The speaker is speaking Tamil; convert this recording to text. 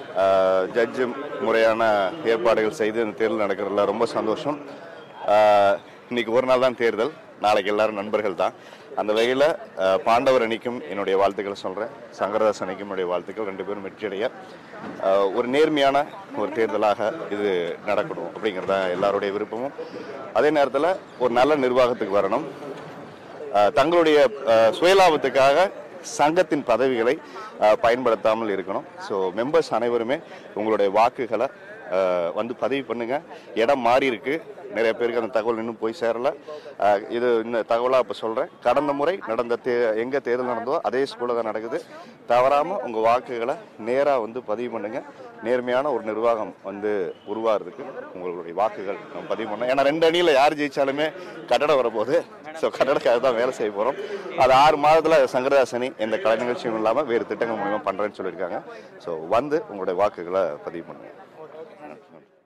ஜட்ஜு முறையான ஏற்பாடுகள் செய்து இந்த தேர்தல் நடக்கிறதுல ரொம்ப சந்தோஷம் ஆஹ் இன்னைக்கு ஒரு நாள் தான் தேர்தல் நாளைக்கு எல்லாரும் நண்பர்கள் தான் அந்த வகையில் பாண்டவர் அணிக்கும் என்னுடைய வாழ்த்துக்களை சொல்கிறேன் சங்கரதாஸ் அணிக்கும் என்னுடைய வாழ்த்துக்கள் ரெண்டு பேரும் வெற்றியடைய ஆஹ் ஒரு நேர்மையான ஒரு தேர்தலாக இது நடக்கணும் அப்படிங்கிறது தான் எல்லாருடைய விருப்பமும் அதே நேரத்தில் ஒரு நல்ல நிர்வாகத்துக்கு வரணும் ஆஹ் தங்களுடைய ஆஹ் சுயலாபத்துக்காக சங்கத்தின் பதவிகளை ஆஹ் பயன்படுத்தாமல் இருக்கணும் ஸோ மெம்பர்ஸ் அனைவருமே உங்களுடைய வாக்குகளை ஆஹ் வந்து பதிவு பண்ணுங்க இடம் மாறி இருக்கு நிறைய பேருக்கு அந்த தகவல் இன்னும் போய் சேரல ஆஹ் இது இந்த தகவலாக இப்போ சொல்கிறேன் கடந்த முறை நடந்த தே எங்கே தேர்தல் நடந்ததோ அதே ஸ்கூலில் தான் நடக்குது தவறாமல் உங்கள் வாக்குகளை நேராக வந்து பதிவு பண்ணுங்க நேர்மையான ஒரு நிர்வாகம் வந்து உருவாகிறதுக்கு உங்களுடைய வாக்குகள் நம்ம பதிவு பண்ணோம் ஏன்னா ரெண்டு அணியில் யார் ஜெயிச்சாலுமே கட்டடம் வரப்போகுது ஸோ கட்டடக்காக தான் வேலை செய்ய போகிறோம் அது ஆறு மாதத்தில் சங்கரதாசனி எந்த கலை நிகழ்ச்சியும் இல்லாமல் வேறு திட்டங்கள் மூலியமாக பண்ணுறேன்னு சொல்லியிருக்காங்க ஸோ வந்து உங்களுடைய வாக்குகளை பதிவு பண்ணுங்க